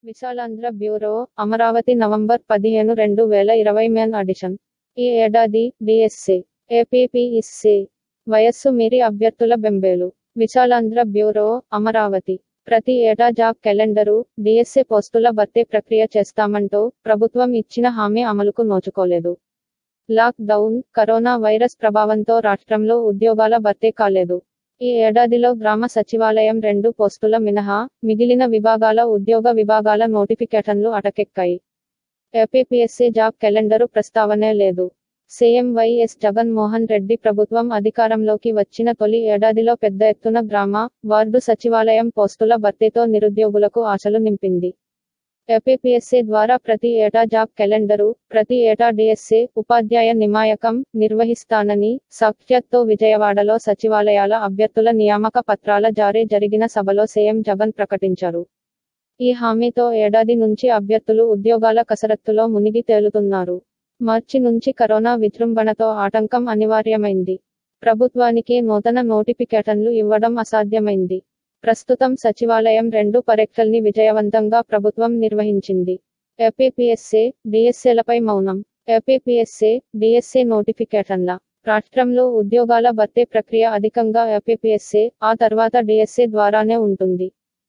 Visalaandhra bureau Amaravati November పదిహేను రెండు వేల ఇరవై మెన్ అడిషన్ ఈ ఏడాది డిఎస్సి ఏపీపీఎస్సి వయస్సు మీరి అభ్యర్థుల బెంబేలు విశాలాంధ్ర బ్యూరో అమరావతి ప్రతి ఏటా జాబ్ క్యాలెండరు డిఎస్సి పోస్టుల భర్తీ ప్రక్రియ చేస్తామంటూ ప్రభుత్వం ఇచ్చిన హామీ అమలుకు నోచుకోలేదు లాక్ డౌన్ కరోనా వైరస్ ప్రభావంతో రాష్ట్రంలో ఉద్యోగాల భర్తీ కాలేదు ఈ ఏడాదిలో గ్రామ సచివాలయం రెండు పోస్టుల మినహా మిగిలిన విభాగాల ఉద్యోగ విభాగాల నోటిఫికేషన్లు అటకెక్కాయి ఏపీపీఎస్సీ జాబ్ క్యాలెండరు ప్రస్తావనే లేదు సీఎం వైఎస్ జగన్మోహన్ రెడ్డి ప్రభుత్వం అధికారంలోకి వచ్చిన తొలి ఏడాదిలో పెద్ద ఎత్తున గ్రామ వార్డు సచివాలయం పోస్టుల భర్తీతో నిరుద్యోగులకు ఆశలు నింపింది ఏపీపీఎస్సీ ద్వారా ప్రతి ఏటా జాబ్ క్యాలెండరు ప్రతి ఏటా డిఎస్సీ ఉపాధ్యాయ నియామకం నిర్వహిస్తానని సాక్షాత్తో విజయవాడలో సచివాలయాల అభ్యర్థుల నియామక పత్రాల జారీ జరిగిన సభలో సీఎం జగన్ ప్రకటించారు ఈ హామీతో ఏడాది నుంచి అభ్యర్థులు ఉద్యోగాల కసరత్తులో మునిగి తేలుతున్నారు మార్చి నుంచి కరోనా విజృంభణతో ఆటంకం అనివార్యమైంది ప్రభుత్వానికి నూతన నోటిఫికేషన్లు ఇవ్వడం అసాధ్యమైంది ప్రస్తుతం సచివాలయం రెండు పరీక్షల్ని విజయవంతంగా ప్రభుత్వం నిర్వహించింది ఏపీపీఎస్సీ డిఎస్సీలపై మౌనం ఏపీపీఎస్సీ డిఎస్సీ నోటిఫికేషన్ల రాష్ట్రంలో ఉద్యోగాల భర్తీ ప్రక్రియ అధికంగా ఏపీపీఎస్సీ ఆ తర్వాత డిఎస్సీ ద్వారానే ఉంటుంది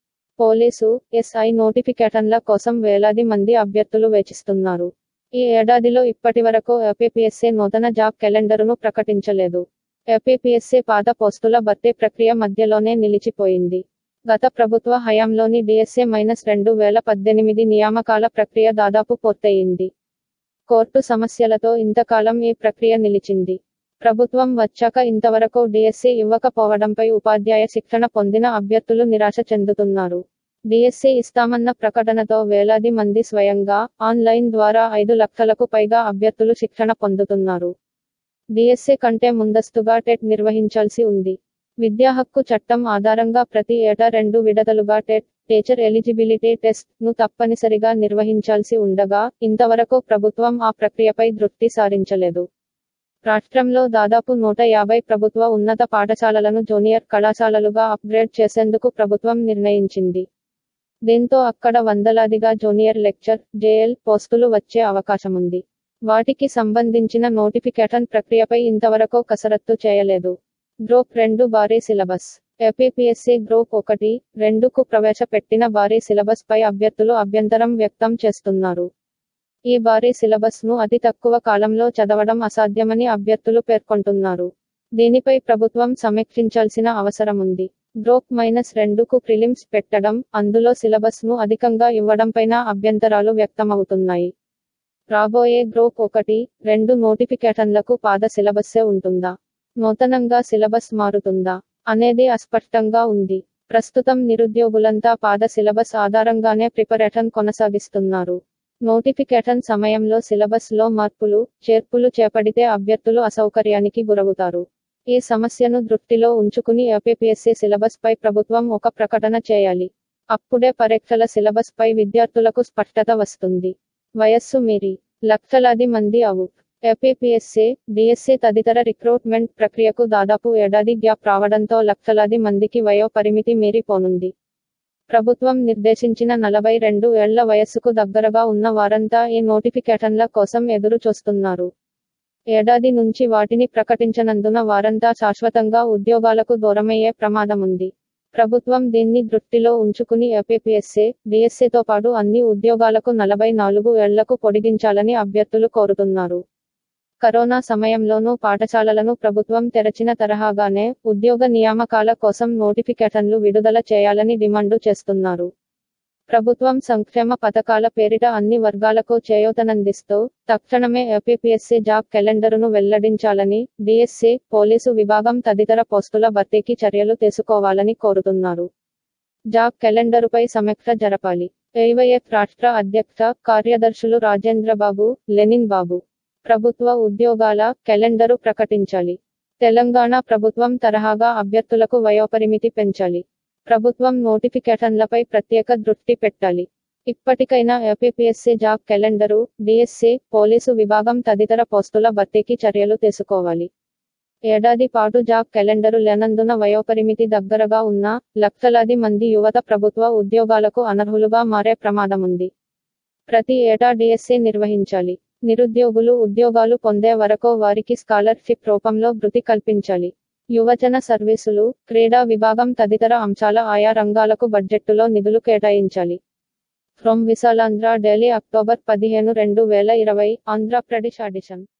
పోలీసు ఎస్ఐ నోటిఫికేషన్ల కోసం వేలాది మంది అభ్యర్థులు వేచిస్తున్నారు ఈ ఏడాదిలో ఇప్పటివరకు ఏపీపీఎస్సీ నూతన జాబ్ క్యాలెండరును ప్రకటించలేదు ఏపీపీఎస్సీ పాత పోస్టుల భర్తీ ప్రక్రియ మధ్యలోనే నిలిచిపోయింది గత ప్రభుత్వ హయాంలోని డిఎస్సీ మైనస్ రెండు వేల పద్దెనిమిది నియామకాల ప్రక్రియ దాదాపు పూర్తయింది కోర్టు సమస్యలతో ఇంతకాలం ఈ ప్రక్రియ నిలిచింది ప్రభుత్వం వచ్చాక ఇంతవరకు డిఎస్సీ ఇవ్వకపోవడంపై ఉపాధ్యాయ శిక్షణ పొందిన అభ్యర్థులు నిరాశ చెందుతున్నారు డిఎస్సీ ఇస్తామన్న ప్రకటనతో వేలాది మంది స్వయంగా ఆన్లైన్ ద్వారా ఐదు లక్షలకు పైగా అభ్యర్థులు శిక్షణ పొందుతున్నారు డిఎస్సీ కంటే ముందస్తుగా టెట్ నిర్వహించాల్సి ఉంది విద్యా హక్కు చట్టం ఆధారంగా ప్రతి ఏటా రెండు విడతలుగా టెట్ టీచర్ ఎలిజిబిలిటీ టెస్ట్ ను తప్పనిసరిగా నిర్వహించాల్సి ఉండగా ఇంతవరకు ప్రభుత్వం ఆ ప్రక్రియపై దృష్టి సారించలేదు రాష్ట్రంలో దాదాపు నూట యాభై ప్రభుత్వ ఉన్నత పాఠశాలలను జూనియర్ కళాశాలలుగా అప్గ్రేడ్ చేసేందుకు ప్రభుత్వం నిర్ణయించింది దీంతో అక్కడ వందలాదిగా జూనియర్ లెక్చర్ జేఎల్ పోస్టులు వచ్చే అవకాశముంది వాటికి సంబంధించిన నోటిఫికేషన్ ప్రక్రియపై ఇంతవరకు కసరత్తు చేయలేదు గ్రూప్ రెండు భారీ సిలబస్ ఏపీపీఎస్సీ గ్రూప్ ఒకటి రెండుకు ప్రవేశపెట్టిన భారీ సిలబస్ పై అభ్యర్థులు అభ్యంతరం వ్యక్తం చేస్తున్నారు ఈ భారీ సిలబస్ ను అతి తక్కువ కాలంలో చదవడం అసాధ్యమని అభ్యర్థులు పేర్కొంటున్నారు దీనిపై ప్రభుత్వం సమీక్షించాల్సిన అవసరముంది గ్రూప్ మైనస్ రెండుకు ప్రిలిమ్స్ పెట్టడం అందులో సిలబస్ ను అధికంగా ఇవ్వడంపైన అభ్యంతరాలు వ్యక్తమవుతున్నాయి రాబోయే గ్రూప్ ఒకటి రెండు నోటిఫికేషన్లకు పాద సిలబస్సే ఉంటుందా నూతనంగా సిలబస్ మారుతుందా అనేది అస్పష్టంగా ఉంది ప్రస్తుతం నిరుద్యోగులంతా పాద సిలబస్ ఆధారంగానే ప్రిపరేషన్ కొనసాగిస్తున్నారు నోటిఫికేషన్ సమయంలో సిలబస్ లో మార్పులు చేర్పులు చేపడితే అభ్యర్థులు అసౌకర్యానికి గురవుతారు ఈ సమస్యను దృష్టిలో ఉంచుకుని ఏపీఎస్సీ సిలబస్ పై ప్రభుత్వం ఒక ప్రకటన చేయాలి అప్పుడే పరీక్షల సిలబస్ పై విద్యార్థులకు స్పష్టత వస్తుంది వయస్సు మీరి లక్షలాది మంది అవుట్ ఏపీపీఎస్సీ డిఎస్సీ తదితర రిక్రూట్మెంట్ ప్రక్రియకు దాదాపు ఏడాది గ్యాప్ రావడంతో లక్షలాది మందికి వయో పరిమితి మీరిపోనుంది ప్రభుత్వం నిర్దేశించిన నలభై రెండు ఏళ్ల వయస్సుకు దగ్గరగా ఉన్న వారంతా ఈ నోటిఫికేషన్ల కోసం ఎదురు చూస్తున్నారు ఏడాది నుంచి వాటిని ప్రకటించనందున వారంతా శాశ్వతంగా ఉద్యోగాలకు దూరమయ్యే ప్రమాదముంది ప్రభుత్వం దీన్ని దృష్టిలో ఉంచుకుని ఏపీపీఎస్సీ డిఎస్సీతో పాటు అన్ని ఉద్యోగాలకు నలభై నాలుగు ఏళ్లకు పొడిగించాలని అభ్యర్థులు కోరుతున్నారు కరోనా సమయంలోనూ పాఠశాలలను ప్రభుత్వం తెరచిన తరహాగానే ఉద్యోగ నియామకాల కోసం నోటిఫికేషన్లు విడుదల చేయాలని డిమాండు చేస్తున్నారు ప్రభుత్వం సంక్షేమ పథకాల పేరిట అన్ని వర్గాలకు చేయూతనందిస్తూ తక్షణమే ఏపీపీఎస్సీ జాబ్ క్యాలెండరును వెల్లడించాలని డిఎస్సీ పోలీసు విభాగం తదితర పోస్టుల భర్తీకి చర్యలు తీసుకోవాలని కోరుతున్నారు జాబ్ క్యాలెండరుపై సమీక్ష జరపాలి ఏవైఎఫ్ రాష్ట్ర అధ్యక్ష కార్యదర్శులు రాజేంద్రబాబు లెనిన్ బాబు ప్రభుత్వ ఉద్యోగాల క్యాలెండరు ప్రకటించాలి తెలంగాణ ప్రభుత్వం తరహాగా అభ్యర్థులకు వయోపరిమితి పెంచాలి ప్రభుత్వం నోటిఫికేషన్లపై ప్రత్యేక దృష్టి పెట్టాలి ఇప్పటికైనా APPSC job calendar DSC police విభాగం తదితర పోస్టుల భర్తీకి చర్యలు తీసుకోవాలి ఏడాది పాటు జాబ్ క్యాలెండరు లేనందున వయోపరిమితి దగ్గరగా ఉన్న లక్షలాది మంది యువత ప్రభుత్వ ఉద్యోగాలకు అనర్హులుగా మారే ప్రమాదముంది ప్రతి ఏటా డిఎస్సి నిర్వహించాలి నిరుద్యోగులు ఉద్యోగాలు పొందే వరకు వారికి స్కాలర్షిప్ రూపంలో భృతి కల్పించాలి యువజన సర్వీసులు క్రీడా విభాగం తదితర అంశాల ఆయా రంగాలకు బడ్జెట్టులో నిధులు కేటాయించాలి ఫ్రమ్ విశాలాంధ్ర ఢిల్లీ అక్టోబర్ పదిహేను రెండు వేల ఇరవై ఆంధ్రప్రదేశ్ ఆడిషన్